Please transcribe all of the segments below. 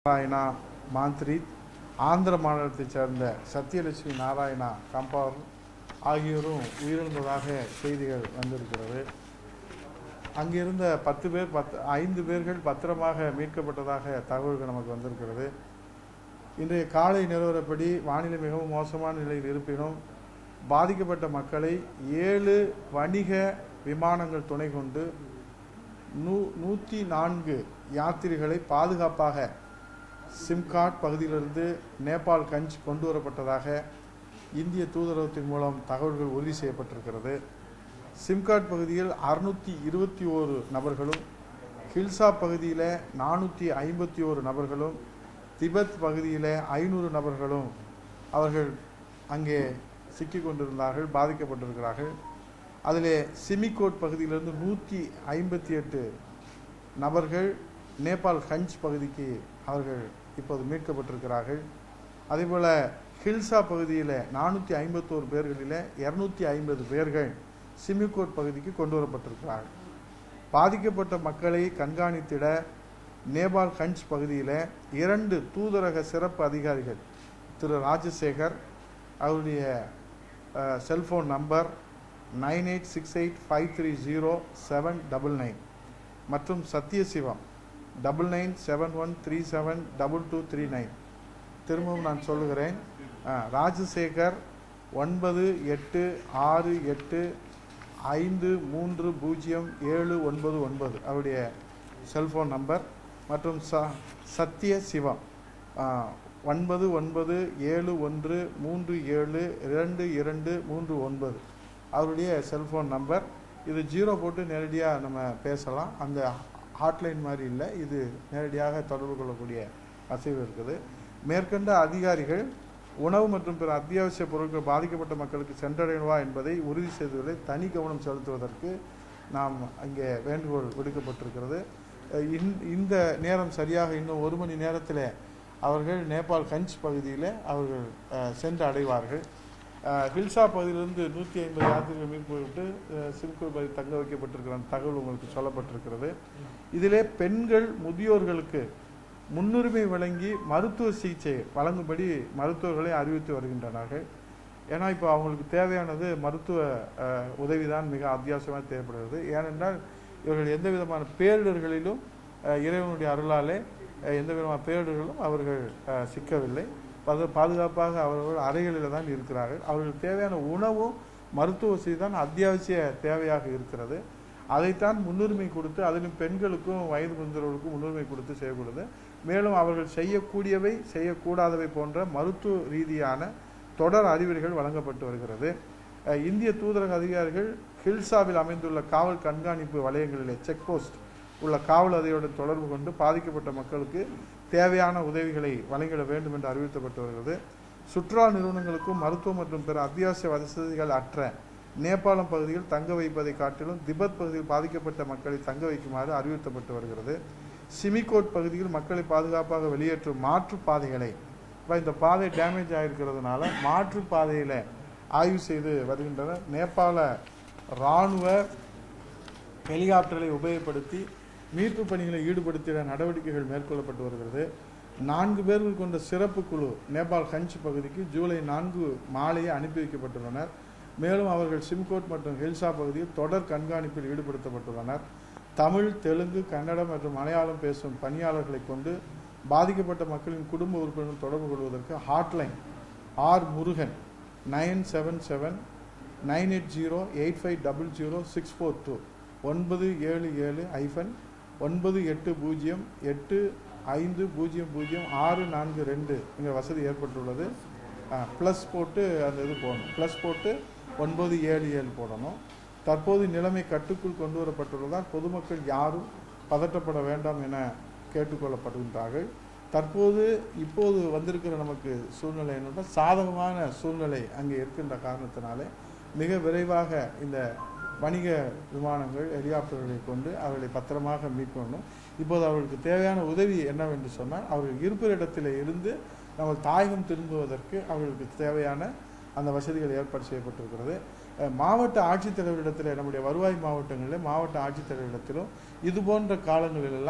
நாராயணா மாந்திரித் ஆந்திர மாநிலத்தைச் சேர்ந்த சத்யலட்சுமி நாராயணா கம்பார் ஆகியோரும் உயிரிழந்ததாக செய்திகள் வந்திருக்கிறது அங்கிருந்த பத்து பேர் பத்து ஐந்து பேர்கள் பத்திரமாக மீட்கப்பட்டதாக தகவல்கள் நமக்கு வந்திருக்கிறது இன்றைய காலை நிலவரப்படி வானிலை மிகவும் மோசமான நிலையில் இருப்பினும் பாதிக்கப்பட்ட மக்களை ஏழு வணிக விமானங்கள் துணை கொண்டு நூ நூற்றி நான்கு யாத்திரிகளை பாதுகாப்பாக சிம்காட் பகுதியிலிருந்து நேபாள் கஞ்ச் கொண்டு வரப்பட்டதாக இந்திய தூதரகத்தின் மூலம் தகவல்கள் உறுதி செய்யப்பட்டிருக்கிறது சிம்காட் பகுதியில் அறுநூற்றி இருபத்தி ஓரு நபர்களும் ஹில்சா பகுதியில் நானூற்றி ஐம்பத்தி ஓரு நபர்களும் திபெத் பகுதியில் ஐநூறு நபர்களும் அவர்கள் அங்கே சிக்கிக் கொண்டிருந்தார்கள் பாதிக்கப்பட்டிருக்கிறார்கள் அதிலே சிமிகோட் பகுதியிலிருந்து நூற்றி ஐம்பத்தி எட்டு நபர்கள் நேபாள் ஹஞ்ச் பகுதிக்கு அவர்கள் இப்போது மீட்கப்பட்டிருக்கிறார்கள் அதேபோல் ஹில்சா பகுதியில் நானூற்றி ஐம்பத்தோரு பேர்களில் இரநூத்தி ஐம்பது பேர்கள் சிமிகோட் பகுதிக்கு கொண்டு வரப்பட்டிருக்கிறார்கள் பாதிக்கப்பட்ட மக்களை கண்காணித்திட நேபாள் ஹஞ்ச் பகுதியில் இரண்டு தூதரக சிறப்பு அதிகாரிகள் திரு ராஜசேகர் அவருடைய cellphone number nine eight six eight five three zero seven double nine மற்றும் Sathyasivam double nine seven one three seven double two three nine திரும்பவும் நான் சொல்லுகிறேன் ராஜசேகர் ஒன்பது எட்டு ஆறு எட்டு ஐந்து மூன்று பூஜ்ஜியம் ஏழு ஒன்பது ஒன்பது அவருடைய செல்ஃபோன் நம்பர் மற்றும் ச சத்ய சிவம் ஒன்பது ஒன்பது ஏழு ஒன்று மூன்று ஏழு இரண்டு இரண்டு மூன்று ஒன்பது அவருடைய செல்ஃபோன் நம்பர் இது ஜீரோ போட்டு நேரடியாக நம்ம பேசலாம் அந்த ஹாட்லைன் மாதிரி இல்லை இது நேரடியாக தொடர்பு கொள்ளக்கூடிய வசதி இருக்குது மேற்கண்ட அதிகாரிகள் உணவு மற்றும் பிற அத்தியாவசிய பொருட்கள் பாதிக்கப்பட்ட மக்களுக்கு சென்றடையணுவா என்பதை உறுதி செய்துவதை தனி கவனம் செலுத்துவதற்கு நாம் அங்கே வேண்டுகோள் விடுக்கப்பட்டிருக்கிறது இந்த நேரம் சரியாக இன்னும் ஒரு மணி நேரத்தில் அவர்கள் நேபாள் கஞ்ச் பகுதியில் அவர்கள் சென்று அடைவார்கள் ஹில்சா பகுதியிலிருந்து நூற்றி ஐம்பது யாத்திரிகள் மீட்பட்டு சிம்கூர் பகுதி தங்க வைக்கப்பட்டிருக்கிற தகவல் உங்களுக்கு சொல்லப்பட்டிருக்கிறது இதிலே பெண்கள் முதியோர்களுக்கு முன்னுரிமை வழங்கி மருத்துவ சிகிச்சை வழங்கும்படி மருத்துவர்களை அறிவித்து வருகின்றனர் ஏன்னா இப்போ அவங்களுக்கு தேவையானது மருத்துவ உதவி தான் மிக அத்தியாவசியமாக தேவைப்படுகிறது ஏனென்றால் இவர்கள் எந்த விதமான பேரிடர்களிலும் இறைவனுடைய அருளாலே எந்த விதமான பேரிடர்களும் அவர்கள் சிக்கவில்லை பாது பாதுகாப்பாக அவர்கள் அறைகளில் தான் இருக்கிறார்கள் அவர்களுக்கு தேவையான உணவும் மருத்துவ வசதி தான் அத்தியாவசிய தேவையாக இருக்கிறது அதைத்தான் முன்னுரிமை கொடுத்து அதிலும் பெண்களுக்கும் வயது முதிர்வர்களுக்கும் முன்னுரிமை கொடுத்து செய்யக்கூடாது மேலும் அவர்கள் செய்யக்கூடியவை செய்யக்கூடாதவை போன்ற மருத்துவ ரீதியான தொடர் அறிவுரைகள் வழங்கப்பட்டு வருகிறது இந்திய தூதரக அதிகாரிகள் ஹில்சாவில் அமைந்துள்ள காவல் கண்காணிப்பு வலயங்களிலே செக் போஸ்ட் உள்ள காவல் அதிகாரியுடன் தொடர்பு கொண்டு பாதிக்கப்பட்ட மக்களுக்கு தேவையான உதவிகளை வழங்கிட வேண்டும் என்று அறிவுறுத்தப்பட்டு வருகிறது சுற்றுலா நிறுவனங்களுக்கும் மருத்துவ மற்றும் பிற அத்தியாவசிய வசதிகள் அற்ற நேபாளம் பகுதியில் தங்க வைப்பதை காட்டிலும் திபெத் பகுதியில் பாதிக்கப்பட்ட மக்களை தங்க வைக்குமாறு அறிவுறுத்தப்பட்டு வருகிறது சிமிகோட் பகுதியில் மக்களை பாதுகாப்பாக வெளியேற்றும் மாற்று பாதைகளை இப்போ இந்த பாதை டேமேஜ் ஆகிருக்கிறதுனால மாற்று பாதையில் ஆய்வு செய்து வருகின்றனர் நேபாள இராணுவ ஹெலிகாப்டர்களை உபயோகப்படுத்தி மீட்பு பணிகளை ஈடுபடுத்திட நடவடிக்கைகள் மேற்கொள்ளப்பட்டு வருகிறது நான்கு பேர்கள் கொண்ட சிறப்பு குழு நேபாள் ஹஞ்ச் பகுதிக்கு ஜூலை நான்கு மாலையே அனுப்பி வைக்கப்பட்டுள்ளனர் மேலும் அவர்கள் சிம்கோட் மற்றும் ஹில்சா பகுதியில் தொடர் கண்காணிப்பில் ஈடுபடுத்தப்பட்டுள்ளனர் தமிழ் தெலுங்கு கன்னடம் மற்றும் மலையாளம் பேசும் பணியாளர்களை கொண்டு பாதிக்கப்பட்ட மக்களின் குடும்ப உறுப்பினர்கள் தொடர்பு கொள்வதற்கு hotline R Murugan nine seven seven nine eight zero eight five double zero six four two ஒன்பது ஏழு ஏழு ஐஃபன் ஒன்பது எட்டு பூஜ்ஜியம் எட்டு ஐந்து பூஜ்ஜியம் பூஜ்ஜியம் ஆறு நான்கு ரெண்டு இங்கே வசதி ஏற்பட்டுள்ளது ப்ளஸ் போட்டு அந்த இது போடணும் ப்ளஸ் போட்டு ஒன்பது ஏழு ஏழு போடணும் தற்போது நிலைமை கட்டுக்குள் கொண்டு வரப்பட்டுள்ளதால் பொதுமக்கள் யாரும் பதட்டப்பட வேண்டாம் என கேட்டுக்கொள்ளப்படுகின்றார்கள் தற்போது இப்போது வந்திருக்கிற நமக்கு சூழ்நிலை என்னென்னா சாதகமான சூழ்நிலை அங்கே இருக்கின்ற காரணத்தினாலே மிக விரைவாக இந்த வணிக விமானங்கள் ஹெலிகாப்டர்களை கொண்டு அவர்களை பத்திரமாக மீட்கணும் இப்போது அவர்களுக்கு தேவையான உதவி என்னவென்று சொன்னால் அவர்கள் இருப்பிற இடத்தில் இருந்து நம்ம தாயகம் திரும்புவதற்கு அவர்களுக்கு தேவையான அந்த வசதிகள் ஏற்பாடு செய்யப்பட்டிருக்கிறது மாவட்ட ஆட்சித்தலைவரிடத்தில் நம்முடைய வருவாய் மாவட்டங்களில் மாவட்ட ஆட்சித்தலைவரிடத்திலும் இது போன்ற காலங்களிலெல்லாம்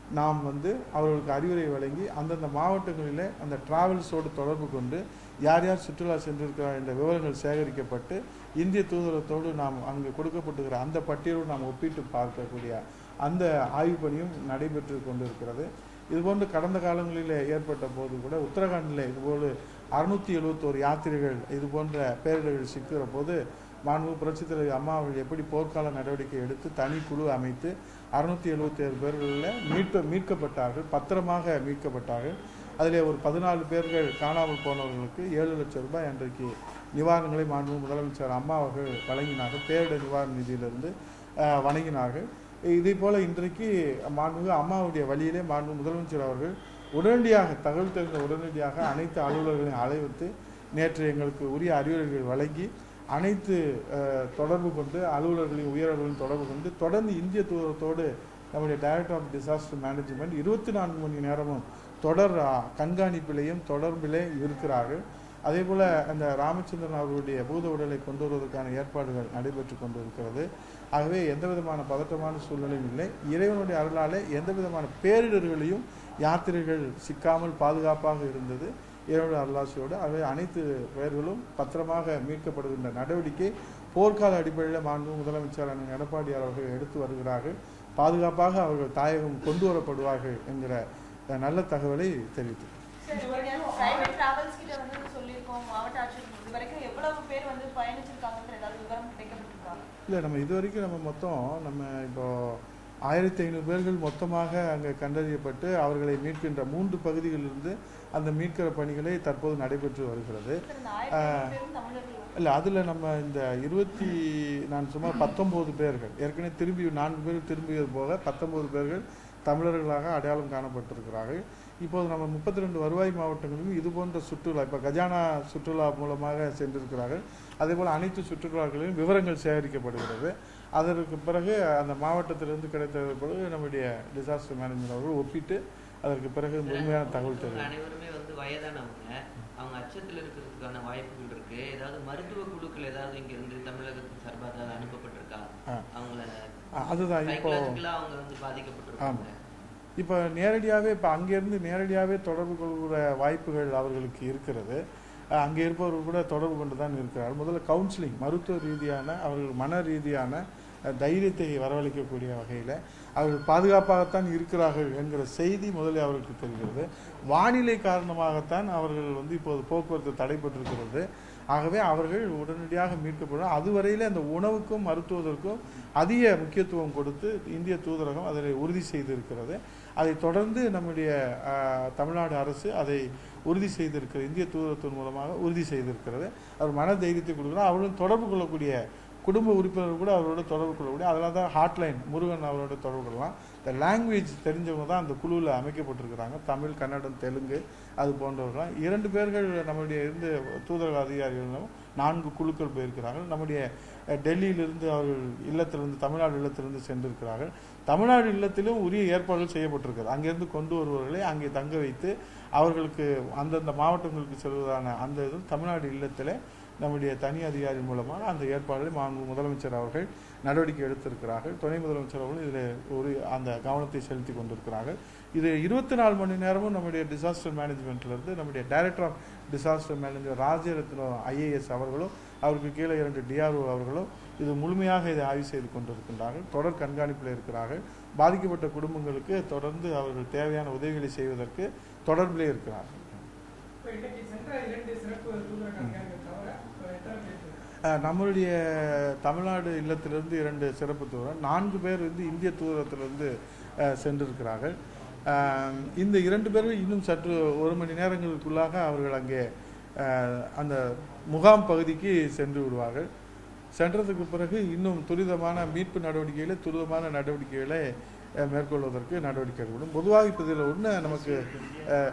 நாம் வந்து அவர்களுக்கு அறிவுரை வழங்கி அந்தந்த மாவட்டங்களிலே அந்த டிராவல்ஸோடு தொடர்பு கொண்டு யார் யார் சுற்றுலா சென்றிருக்கிறார் என்ற விவரங்கள் சேகரிக்கப்பட்டு இந்திய தூதரகத்தோடு நாம் அங்கு கொடுக்கப்பட்டிருக்கிற அந்த பட்டியலோடு நாம் ஒப்பிட்டு பார்க்கக்கூடிய அந்த ஆய்வு பணியும் நடைபெற்று கொண்டிருக்கிறது இதுபோன்று கடந்த காலங்களில் ஏற்பட்ட போது கூட உத்தரகாண்டில் இதுபோல் அறுநூத்தி எழுபத்தோரு யாத்திரைகள் இது போன்ற பேரிடர்கள் சிக்கிற போது மாண்பு புரட்சித் தலைவர் அம்மா அவர்கள் எப்படி போர்க்கால நடவடிக்கை எடுத்து தனி குழு அமைத்து அறுநூத்தி எழுபத்தி ஏழு பேர்களில் மீட்ப மீட்கப்பட்டார்கள் பத்திரமாக மீட்கப்பட்டார்கள் அதிலே ஒரு பதினாலு பேர்கள் காணாமல் போனவர்களுக்கு ஏழு லட்சம் ரூபாய் அன்றைக்கு நிவாரணங்களை மாண்பு முதலமைச்சர் அம்மா அவர்கள் வழங்கினார்கள் பேரிடர் நிவாரண நிதியிலிருந்து அஹ், வழங்கினார்கள் இதே போல இன்றைக்கு மாண்புமிகு அம்மாவுடைய வழியிலே மாண்பு முதலமைச்சர் அவர்கள் உடனடியாக தகவல் தெரிந்த உடனடியாக அனைத்து அலுவலர்களையும் அழைத்து நேற்று எங்களுக்கு உரிய அறிவுரைகள் வழங்கி அனைத்து அஹ், தொடர்பு கொண்டு அலுவலர்களையும் உயர் அலுவலர்களையும் தொடர்பு கொண்டு தொடர்ந்து இந்திய தூதரத்தோடு நம்முடைய டைரக்டர் ஆஃப் டிசாஸ்டர் மேனேஜ்மெண்ட் இருபத்தி நான்கு மணி நேரமும் தொடர் அஹ், கண்காணிப்பிலையும் தொடர்பிலே இருக்கிறார்கள் அதே போல அந்த ராமச்சந்திரன் அவர்களுடைய பூத உடலை கொண்டு வருவதற்கான ஏற்பாடுகள் நடைபெற்று கொண்டிருக்கிறது ஆகவே எந்த விதமான பதட்டமான சூழ்நிலையும் இல்லை இறைவனுடைய அருளாலே எந்த விதமான பேரிடர்களையும் யாத்திரைகள் சிக்காமல் பாதுகாப்பாக இருந்தது இறைவனுடைய அருளாசியோடு ஆகவே அனைத்து பெயர்களும் பத்திரமாக மீட்கப்படுகின்ற நடவடிக்கை போர்க்கால அடிப்படையில் மாண்பு முதலமைச்சர் அண்ணன் எடப்பாடியார் அவர்கள் எடுத்து வருகிறார்கள் பாதுகாப்பாக அவர்கள் தாயகம் கொண்டு வரப்படுவார்கள் என்கிற அஹ், நல்ல தகவலை தெரிவித்து பிரைவேட் டிராவல்ஸ் கிட்ட வந்து சொல்லியிருக்கோம் மாவட்ட ஆட்சியர் இது வரைக்கும் எவ்வளவு பேர் வந்து பயணிச்சிருக்காங்கன்ற ஏதாவது விவரம் கிடைக்கப்பட்டிருக்காங்க இல்லை நம்ம இது வரைக்கும் நம்ம மொத்தம் நம்ம இப்போ ஆயிரத்தி ஐநூறு பேர்கள் மொத்தமாக அங்கே கண்டறியப்பட்டு அவர்களை மீட்கின்ற மூன்று பகுதிகளிலிருந்து அந்த மீட்கிற பணிகளை தற்போது நடைபெற்று வருகிறது சார் இந்த ஆயிரத்தி ஐநூறு பேரும் தமிழர்கள் இல்லை அதில் நம்ம இந்த இருபத்தி நான் சுமார் பத்தொம்போது பேர்கள் ஏற்கனவே திரும்பி நான்கு பேர் திரும்பியது போக பத்தொம்போது பேர்கள் தமிழர்களாக அடையாளம் காணப்பட்டிருக்கிறார்கள் இப்போது நம்ம முப்பத்தி ரெண்டு வருவாய் மாவட்டங்களிலும் இது போன்ற சுற்றுலா இப்போ கஜானா சுற்றுலா மூலமாக சென்றிருக்கிறார்கள் அதே போல் அனைத்து சுற்றுலாக்களிலும் விவரங்கள் சேகரிக்கப்படுகிறது அதற்கு பிறகு அந்த மாவட்டத்திலிருந்து கிடைத்த பிறகு நம்முடைய டிசாஸ்டர் மேனேஜ்மெண்ட் அவர்கள் ஒப்பிட்டு அதற்கு பிறகு முழுமையான தகவல் அவங்க தெரியும் அனைவருமே வந்து வயதானவங்க அவங்க அச்சத்தில் இருக்கிறதுக்கான வாய்ப்புகள் இருக்கு ஏதாவது மருத்துவ குழுக்கள் ஏதாவது இங்க இருந்து தமிழகத்தின் சார்பாக ஏதாவது அனுப்பப்பட்டிருக்கா ஆ. அவங்கள ஆ, அதுதான் இப்போ சைக்கலாஜிக்கலா அவங்க வந்து பாதிக்கப்பட்டிருக்காங்க இப்போ நேரடியாகவே இப்போ அங்கேருந்து நேரடியாகவே தொடர்பு கொள்கிற வாய்ப்புகள் அவர்களுக்கு இருக்கிறது அஹ் அங்கே இருப்பவர்கள் கூட தொடர்பு கொண்டு தான் இருக்கிறார் முதல்ல கவுன்சிலிங் மருத்துவ ரீதியான அவர்கள் மன ரீதியான அஹ், தைரியத்தை வரவழைக்கக்கூடிய வகையில் அவர்கள் பாதுகாப்பாகத்தான் இருக்கிறார்கள் என்கிற செய்தி முதலில் அவர்களுக்கு தெரிகிறது வானிலை காரணமாகத்தான் அவர்கள் வந்து இப்போது போக்குவரத்து தடைப்பட்டிருக்கிறது ஆகவே அவர்கள் உடனடியாக மீட்கப்படும் அதுவரையில் அந்த உணவுக்கும் மருத்துவதற்கும் அதிக முக்கியத்துவம் கொடுத்து இந்திய தூதரகம் அதை உறுதி செய்திருக்கிறது அதை தொடர்ந்து நம்முடைய ஆஹ், தமிழ்நாடு அரசு அதை உறுதி செய்திருக்கிறது இந்திய தூதரத்தின் மூலமாக உறுதி செய்திருக்கிறது அவர் மன தைரியத்தை கொடுக்குறோம் அவர்களும் தொடர்பு கொள்ளக்கூடிய குடும்ப உறுப்பினர் கூட அவரோட தொடர்பு கொள்ளக்கூடிய அதனால தான் ஹாட்லைன் முருகன் அவரோட தொடர்பு கொள்ளலாம் இந்த லாங்குவேஜ் தெரிஞ்சவங்க தான் அந்த குழுவில் அமைக்கப்பட்டிருக்கிறாங்க தமிழ் கன்னடம் தெலுங்கு அது போன்றவர்கள் இரண்டு பேர்கள் நம்முடைய இருந்து தூதரக அதிகாரிகளும் நான்கு குழுக்கள் போயிருக்கிறார்கள் நம்முடைய அஹ், டெல்லியிலிருந்து அவர்கள் இல்லத்திலிருந்து தமிழ்நாடு இல்லத்திலிருந்து சென்றிருக்கிறார்கள் தமிழ்நாடு இல்லத்திலும் உரிய ஏற்பாடுகள் செய்யப்பட்டிருக்கிறது அங்கிருந்து கொண்டு வருபவர்களை அங்கே தங்க வைத்து அவர்களுக்கு அந்தந்த மாவட்டங்களுக்கு செல்வதான அந்த இது தமிழ்நாடு இல்லத்திலே நம்முடைய தனி அதிகாரி மூலமாக அந்த ஏற்பாடுகளை மாண்பு முதலமைச்சர் அவர்கள் நடவடிக்கை எடுத்திருக்கிறார்கள் துணை முதலமைச்சர் அவர்கள் இதில் ஒரு அந்த கவனத்தை செலுத்தி கொண்டிருக்கிறார்கள் இது இருபத்தி நாலு மணி நேரமும் நம்முடைய டிசாஸ்டர் மேனேஜ்மெண்ட்லேருந்து நம்முடைய director of disaster manager Rajarathnam IAS அவர்களும் அவருக்கு கீழே இரண்டு டிஆர்ஓ அவர்களும் இது முழுமையாக இதை ஆய்வு செய்து கொண்டிருக்கின்றார்கள் தொடர் கண்காணிப்பில் இருக்கிறார்கள் பாதிக்கப்பட்ட குடும்பங்களுக்கு தொடர்ந்து அவர்கள் தேவையான உதவிகளை செய்வதற்கு தொடர்பிலே இருக்கிறார்கள் இப்ப இன்னைக்கு சென்ற இரண்டு சிறப்பு தூதரக அதிகாரிகள் தவிர இப்ப எத்தனை பேர் இருக்காங்க? அஹ் நம்மளுடைய தமிழ்நாடு இல்லத்திலிருந்து இரண்டு சிறப்பு தூதர் நான்கு பேர் வந்து இந்திய தூதரத்திலிருந்து அஹ், சென்றிருக்கிறார்கள் அஹ், இந்த இரண்டு பேரும் இன்னும் சற்று ஒரு மணி நேரங்களுக்குள்ளாக அவர்கள் அங்கே அஹ், அந்த முகாம் பகுதிக்கு சென்று விடுவார்கள் சென்றதுக்கு பிறகு இன்னும் துரிதமான மீட்பு நடவடிக்கைகளை துரிதமான நடவடிக்கைகளை அஹ், மேற்கொள்வதற்கு நடவடிக்கை எடுக்கப்படும் பொதுவாக இப்போ இதில் ஒன்று நமக்கு அஹ்,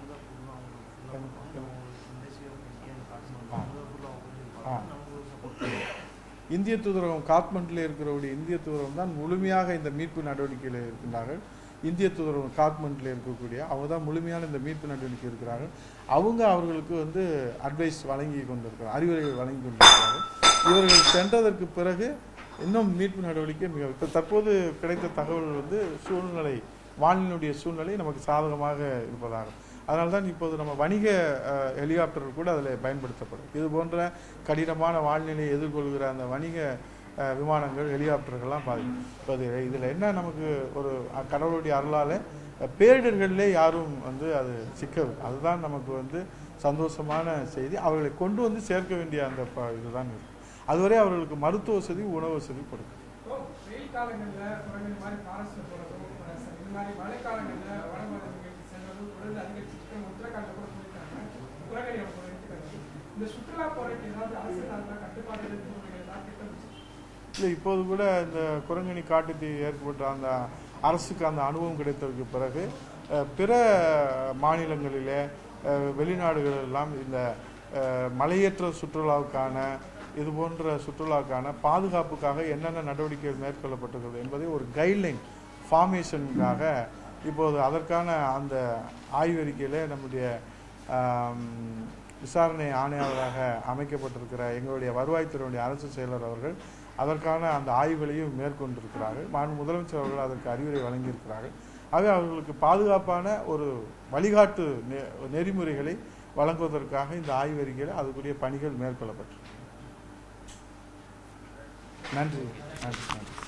ஆ. இந்திய தூதரகம் காத்மண்டில் இருக்கிறவருடைய இந்திய தூதரகம் தான் முழுமையாக இந்த மீட்பு நடவடிக்கையில் இருக்கின்றார்கள் இந்திய தூதரகம் காத்மண்டில் இருக்கக்கூடிய அவங்க தான் முழுமையான இந்த மீட்பு நடவடிக்கை இருக்கிறார்கள் அவங்க அவர்களுக்கு வந்து அட்வைஸ் வழங்கி கொண்டிருக்கிறார் அறிவுரைகள் வழங்கி கொண்டிருக்கிறார்கள் இவர்கள் சென்றதற்கு பிறகு இன்னும் மீட்பு நடவடிக்கை மிக இப்போ தற்போது கிடைத்த தகவல் வந்து சூழ்நிலை வானிலையுடைய சூழ்நிலை நமக்கு சாதகமாக இருப்பதாகும் அதனால தான் இப்போது நம்ம வணிக அஹ், ஹெலிகாப்டர்கள் கூட அதில் பயன்படுத்தப்படும் இது போன்ற கடினமான வானிலையை எதிர்கொள்கிற அந்த வணிக அஹ், விமானங்கள் ஹெலிகாப்டர்கள்லாம் பாதிக்கும் இப்போ இது இதில் என்ன நமக்கு ஒரு அஹ், கடவுளுடைய அருளால் அஹ், பேரிடர்களிலே யாரும் வந்து அது சிக்கல் அதுதான் நமக்கு வந்து சந்தோஷமான செய்தி அவர்களை கொண்டு வந்து சேர்க்க வேண்டிய அந்த ப- இதுதான் இருக்கு அதுவரை அவர்களுக்கு மருத்துவ வசதி உணவு வசதி கொடுக்கும் இப்போ வெயில் காலங்களில் குரங்கு இந்த மாதிரி ஃபாரஸ்ட் போகிறதும் இந்த மாதிரி மழை காலங்களில் வனப்பகுதிகளுக்கு செல்வதும் தொடர்ந்து அதிகரிச்சுட்டு உத்தரகாண்டில் கூட சொல்லியிருக்காங்க குரங்கணி அவங்க எடுத்துக்காங்க இந்த சுற்றுலா போறதுக்கு ஏதாவது அரசு சார்பில் கட்டுப்பாடு விதிமுறைகள் ஏதாவது திட்டம் இல்லை இப்போது கூட இந்த குரங்கணி காட்டுத்தீ ஏற்பட்ட அந்த அரசுக்கு அந்த அனுபவம் கிடைத்ததற்கு பிறகு அஹ், பிற மாநிலங்களிலே அஹ், வெளிநாடுகள் எல்லாம் இந்த அஹ், மலையேற்ற சுற்றுலாவுக்கான இது போன்ற சுற்றுலாவுக்கான பாதுகாப்புக்காக என்னென்ன நடவடிக்கைகள் மேற்கொள்ளப்பட்டிருக்கிறது என்பதை ஒரு கைட்லைன் ஃபார்மேஷனுக்காக இப்போது அதற்கான அந்த ஆய்வறிக்கையில் நம்முடைய ஆம், விசாரணை ஆணையாளராக அமைக்கப்பட்டிருக்கிற எங்களுடைய வருவாய்த்துறையுடைய அரசு செயலர் அவர்கள் அதற்கான அந்த ஆய்வுகளையும் மேற்கொண்டிருக்கிறார்கள் மாண்பு முதலமைச்சர் அவர்கள் அதற்கு அறிவுரை வழங்கியிருக்கிறார்கள் ஆகவே அவர்களுக்கு பாதுகாப்பான ஒரு வழிகாட்டு நெ- நெறிமுறைகளை வழங்குவதற்காக இந்த ஆய்வறிக்கையில் அதுக்குரிய பணிகள் மேற்கொள்ளப்பட்டிருக்கு நன்றி நன்றி நன்றி